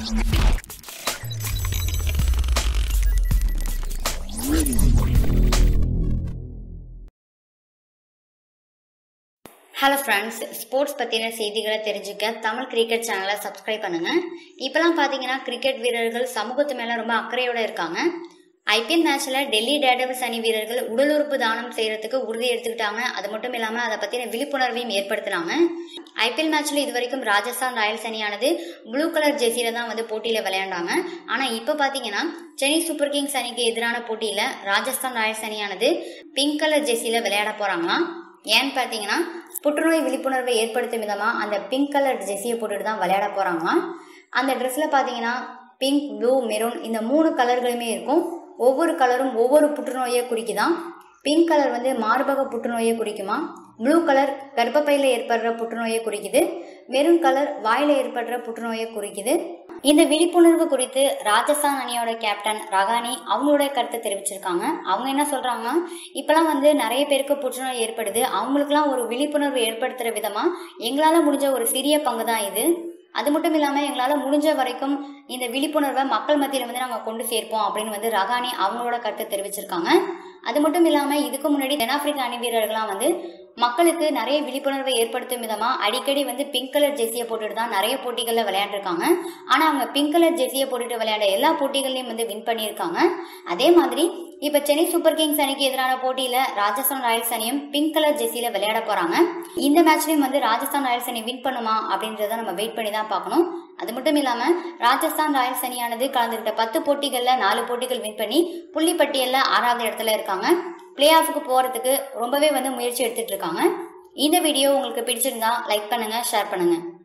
hello friends sports பற்றின செய்திகளை தெரிஞ்சுக்க தமிழ் கிரிக்கெட் சேனலை சப்ஸ்கிரைப் பண்ணுங்கள் இப்போலாம் பார்த்தீங்கன்னா கிரிக்கெட் வீரர்கள் சமூகத்து மேலே ரொம்ப அக்கறையோடு இருக்காங்க ஐபிஎல் மேட்ச்சில் டெல்லி டேடபிள்ஸ் அணி வீரர்கள் உடல் உறுப்பு தானம் செய்கிறதுக்கு உறுதி எடுத்துக்கிட்டாங்க அது மட்டும் இல்லாமல் அதை பற்றின விழிப்புணர்வையும் ஏற்படுத்தினாங்க ஐபிஎல் மேட்ச்சில் இது வரைக்கும் ராஜஸ்தான் ராயல்ஸ் அணியானது ப்ளூ கலர் ஜெர்சியில் தான் வந்து போட்டியில் விளையாண்டாங்க ஆனால் இப்போ பார்த்தீங்கன்னா சென்னை சூப்பர் கிங்ஸ் அணிக்கு எதிரான போட்டியில் ராஜஸ்தான் ராயல்ஸ் அணியானது பிங்க் கலர் ஜெர்சியில் விளையாட போகிறாங்களாம் ஏன்னு பார்த்தீங்கன்னா புற்றுநோய் விழிப்புணர்வை ஏற்படுத்தும் விதமாக அந்த பிங்க் கலர் ஜெர்சியை போட்டுட்டு தான் விளையாட போகிறாங்களாம் அந்த ட்ரெஸ்ஸில் பார்த்தீங்கன்னா பிங்க் ப்ளூ மெரூன் இந்த மூணு கலர்களுமே இருக்கும் ஒவ்வொரு கலரும் ஒவ்வொரு புற்றுநோயை குறிக்குதான் பிங்க் கலர் வந்து மார்பக புற்றுநோயை குறிக்குமா ப்ளூ கலர் கர்ப்பப்பையில் ஏற்படுற புற்றுநோயை குறிக்குது மெரூன் கலர் வாயில் ஏற்படுற புற்றுநோயை குறிக்குது இந்த விழிப்புணர்வு குறித்து ராஜஸ்தான் அணியோட கேப்டன் ரகானி அவங்களோட கருத்தை தெரிவிச்சிருக்காங்க அவங்க என்ன சொல்றாங்க இப்பெல்லாம் வந்து நிறைய பேருக்கு புற்றுநோய் ஏற்படுது அவங்களுக்குலாம் ஒரு விழிப்புணர்வு ஏற்படுத்துற விதமா எங்களால முடிஞ்ச ஒரு சிறிய பங்கு தான் இது அது மட்டும் இல்லாமல் எங்களால் முடிஞ்ச வரைக்கும் இந்த விழிப்புணர்வை மக்கள் மத்தியில் வந்து நாங்கள் கொண்டு சேர்ப்போம் அப்படின்னு வந்து ரகானி அவங்களோட கருத்தை தெரிவிச்சிருக்காங்க அது மட்டும் இல்லாமல் இதுக்கு முன்னாடி தென்னாப்பிரிக்க அணி வீரர்கள்லாம் வந்து மக்களுக்கு நிறைய விழிப்புணர்வை ஏற்படுத்தும் விதமாக அடிக்கடி வந்து பிங்க் கலர் ஜெர்சியை போட்டுட்டு தான் நிறைய போட்டிகளில் விளையாண்டுருக்காங்க ஆனால் அவங்க பிங்க் கலர் ஜெர்சியை போட்டுட்டு விளையாட எல்லா போட்டிகள்லையும் வந்து வின் பண்ணியிருக்காங்க அதே மாதிரி இப்போ சென்னை சூப்பர் கிங்ஸ் அணிக்கு எதிரான போட்டியில் ராஜஸ்தான் ராயல்ஸ் அணியும் பிங்க் கலர் ஜெர்சியில் விளையாட போகிறாங்க இந்த மேட்ச்லையும் வந்து ராஜஸ்தான் ராயல்ஸ் அணி வின் பண்ணுமா அப்படின்றத நம்ம வெயிட் பண்ணி தான் பார்க்கணும் அது மட்டும் இல்லாமல் ராஜஸ்தான் ராயல்ஸ் அணியானது கலந்துக்கிட்ட பத்து போட்டிகளில் நாலு போட்டிகள் வின் பண்ணி புள்ளி பட்டியலில் ஆறாவது இடத்துல இருக்காங்க பிளே ஆஃபுக்கு போகிறதுக்கு ரொம்பவே வந்து முயற்சி எடுத்துட்டு இருக்காங்க இந்த வீடியோ உங்களுக்கு பிடிச்சிருந்தா லைக் பண்ணுங்கள் ஷேர் பண்ணுங்கள்